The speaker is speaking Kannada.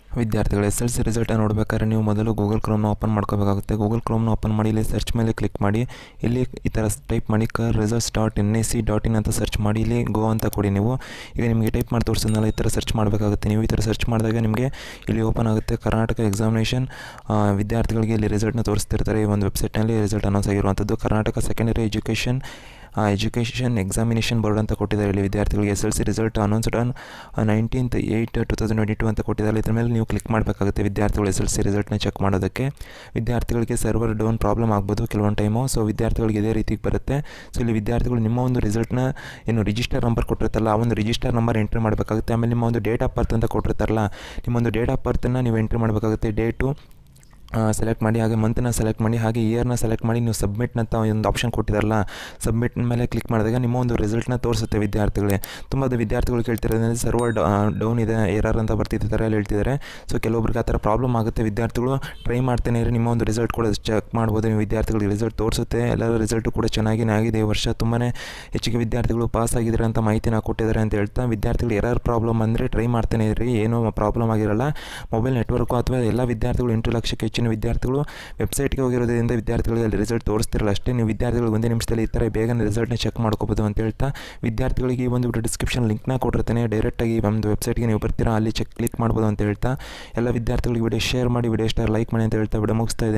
ವಿದ್ಯಾರ್ಥಿಗಳು ಎಸ್ ಎಲ್ ಸಿ ರಿಸಲ್ಟ್ ನೋಡ್ಬೇಕಾದ್ರೆ ನೀವು ಮೊದಲು ಗೂಗಲ್ ಕ್ರೋಮ್ನ ಓಪನ್ ಮಾಡ್ಕೋಬೇಕಾಗುತ್ತೆ ಗೂಗಲ್ ಕ್ರೋಮ್ನ ಓಪನ್ ಮಾಡಿ ಇಲ್ಲಿ ಸರ್ಚ್ ಮೇಲೆ ಕ್ಲಿಕ್ ಮಾಡಿ ಇಲ್ಲಿ ಈ ಥರ ಟೈಪ್ ಮಾಡಿ kar results dot N A C dot in ಅಂತ ಸರ್ಚ್ ಮಾಡಿ ಇಲ್ಲಿ ಗೋ ಅಂತ ಕೊಡಿ ನೀವು ಈಗ ನಿಮಗೆ ಟೈಪ್ ಮಾಡಿ ತೋರಿಸೋದನ್ನೆಲ್ಲ ಈ ಥರ ಸರ್ಚ್ ಮಾಡಬೇಕಾಗುತ್ತೆ ನೀವು ಈ ಥರ ಸರ್ಚ್ ಮಾಡಿದಾಗ ನಿಮಗೆ ಇಲ್ಲಿ ಓಪನ್ ಆಗುತ್ತೆ ಕರ್ನಾಟಕ ಎಕ್ಸಾಮಿನೇಷನ್ ವಿದ್ಯಾರ್ಥಿಗಳಿಗೆ ಇಲ್ಲಿ ರಿಸಲ್ಟ್ನ ತೋರಿಸ್ತಿರ್ತಾರೆ ಈ ಒಂದು ವೆಬ್ಸೈಟ್ನಲ್ಲಿ ರಿಸಲ್ಟ್ ಅನೌನ್ಸ್ ಆಗಿರುವಂಥದ್ದು Karnataka secondary education education examination board ಅಂತ ಕೊಟ್ಟಿದ್ದಾರೆ ಇಲ್ಲಿ ವಿದ್ಯಾರ್ಥಿಗಳಿಗೆ S L C result announced on nineteenth eight two thousand twenty two ಅಂತ ಕೊಟ್ಟಿದ್ದಾರೆ ಇದ್ರ ಮೇಲೆ ನೀವು ಕ್ಲಿಕ್ ಮಾಡಬೇಕಾಗುತ್ತೆ ವಿದ್ಯಾರ್ಥಿಗಳು ಎಸ್ ಎಲ್ ಸಿ ರಿಸಲ್ಟ್ನ ಚೆಕ್ ಮಾಡೋದಕ್ಕೆ ವಿದ್ಯಾರ್ಥಿಗಳಿಗೆ ಸರ್ವರ್ ಡೌನ್ ಪ್ರಾಬ್ಲಮ್ ಆಗ್ಬೋದು ಕೆಲವೊಂದು ಟೈಮು ಸೊ ವಿದ್ಯಾರ್ಥಿಗಳಿಗೆ ಇದೇ ರೀತಿಗೆ ಬರುತ್ತೆ ಸೊ ಇಲ್ಲಿ ವಿದ್ಯಾರ್ಥಿಗಳು ನಿಮ್ಮ ಒಂದು ರಿಸಲ್ಟ್ನ ಏನು ರಿಜಿಸ್ಟರ್ ನಂಬರ್ ಕೊಟ್ಟಿರ್ತಾರಲ್ಲ ಆ ಒಂದು ರಿಜಿಸ್ಟರ್ ನಂಬರ್ ಎಂಟ್ರಿ ಮಾಡಬೇಕಾಗುತ್ತೆ ಆಮೇಲೆ ನಿಮ್ಮ ಒಂದು ಡೇಟ್ ಆಫ್ ಬರ್ತ್ ಅಂತ ಕೊಟ್ಟಿರ್ತಾರಲ್ಲ ನಿಮ್ಮೊಂದು ಡೇಟ್ ಆಫ್ ಬರ್ತನ್ನು ನೀವು ಎಂಟ್ರಿ ಮಾಡಬೇಕಾಗುತ್ತೆ ಡೇಟು ಸೆಲೆಕ್ಟ್ ಮಾಡಿ ಹಾಗೆ ಮಂತನ್ನ ಸೆಲೆಕ್ಟ್ ಮಾಡಿ ಹಾಗೆ ಇಯರ್ನ ಸೆಲೆಕ್ಟ್ ಮಾಡಿ ನೀವು ಸಬ್ಮಿಟ್ ಅಂತ ಒಂದು ಆಪ್ಷನ್ ಕೊಟ್ಟಿದ್ದಾರಲ್ಲ ಸಬ್ಮಿಟ್ ಮೇಲೆ ಕ್ಲಿಕ್ ಮಾಡಿದಾಗ ನಿಮ್ಮ ಒಂದು ರಿಸಲ್ಟ್ನ ತೋರಿಸುತ್ತೆ ವಿದ್ಯಾರ್ಥಿಗಳೇ ತುಂಬ ವಿದ್ಯಾರ್ಥಿಗಳು ಕೇಳ್ತಿರೋದ್ರಿಂದ ಸರ್ವರ್ ಡೌನ್ ಇದೆ ಏರರ್ ಅಂತ ಬರ್ತಿದ್ದಾರೆ ಅಲ್ಲಿ ಹೇಳ್ತಿದ್ದಾರೆ ಸೊ ಕೆಲವೊಬ್ರಿಗೆ ಆ ಥರ ಪ್ರಾಬ್ಲಮ್ ಆಗುತ್ತೆ ವಿದ್ಯಾರ್ಥಿಗಳು ಟ್ರೈ ಮಾಡ್ತಾನೆ ಇರಿ ನಿಮ್ಮ ಒಂದು ರಿಸಲ್ಟ್ ಕೂಡ ಚೆಕ್ ಮಾಡ್ಬೋದು ನೀವು ವಿದ್ಯಾರ್ಥಿಗಳಿಗೆ ರಿಸಲ್ಟ್ ತೋರಿಸುತ್ತೆ ಎಲ್ಲರ ರಿಸಲ್ಟು ಕೂಡ ಚೆನ್ನಾಗಿನೇ ಆಗಿದೆ ಈ ವರ್ಷ ತುಂಬಾ ಹೆಚ್ಚಿಗೆ ವಿದ್ಯಾರ್ಥಿಗಳು ಪಾಸ್ ಆಗಿದ್ದಾರೆ ಅಂತ ಮಾಹಿತಿನ ಕೊಟ್ಟಿದ್ದಾರೆ ಅಂತ ಹೇಳ್ತಾ ವಿದ್ಯಾರ್ಥಿಗಳು ಏರರ್ ಪ್ರಾಬ್ಲಮ್ ಅಂದರೆ ಟ್ರೈ ಮಾಡ್ತಾನೆ ಇರಿ ಏನೂ ಪ್ರಾಬ್ಲಮ್ ಆಗಿರಲ್ಲ ಮೊಬೈಲ್ ನೆಟ್ವರ್ಕು ಅಥವಾ ಎಲ್ಲ ವಿದ್ಯಾರ್ಥಿಗಳು ಎಂಟು ಲಕ್ಷಕ್ಕೆ ಹೆಚ್ಚಿನ ವಿದ್ಯಾರ್ಥಿಗಳು ವೆಬ್ಸೈಟ್ಗೆ ಹೋಗಿರೋದ್ರಿಂದ ವಿದ್ಯಾರ್ಥಿಗಳಿಗೆ ಅಲ್ಲಿ ರಿಸಲ್ಟ್ ತೋರಿಸ್ತಿರಲ್ಲ ಅಷ್ಟೇ ನೀವು ವಿದ್ಯಾರ್ಥಿಗಳು ಒಂದೇ ನಿಮಿಷದಲ್ಲಿ ಈ ಥರ ಬೇಗನೆ ರಿಸಲ್ಟ್ನ ಚೆಕ್ ಮಾಡ್ಕೋಬೋದು ಅಂತ ಹೇಳ್ತಾ ವಿದ್ಯಾರ್ಥಿಗಳಿಗೆ ಈ ಒಂದು ಡಿಸ್ಕ್ರಿಪ್ಷನ್ ಲಿಂಕ್ನ ಕೊಟ್ಟಿರ್ತಾನೆ ಡೈರೆಕ್ಟಾಗಿ ಒಂದು ವೆಬ್ಸೈಟ್ಗೆ ನೀವು ಬರ್ತೀರಾ ಅಲ್ಲಿ ಚೆಕ್ ಕ್ಲಿಕ್ ಮಾಡ್ಬೋದು ಅಂತ ಹೇಳ್ತಾ ಎಲ್ಲ ವಿದ್ಯಾರ್ಥಿಗಳಿಗೆ ವಿಡಿಯೋ ಶೇರ್ ಮಾಡಿ ವಿಡಿಯೋ ಇಷ್ಟ ಲೈಕ್ ಮಾಡಿ ಅಂತ ಹೇಳ್ತಾ ವಿಡಿಯೋ ಮುಗಿಸ್ತಾ ಇದ್ದೀನಿ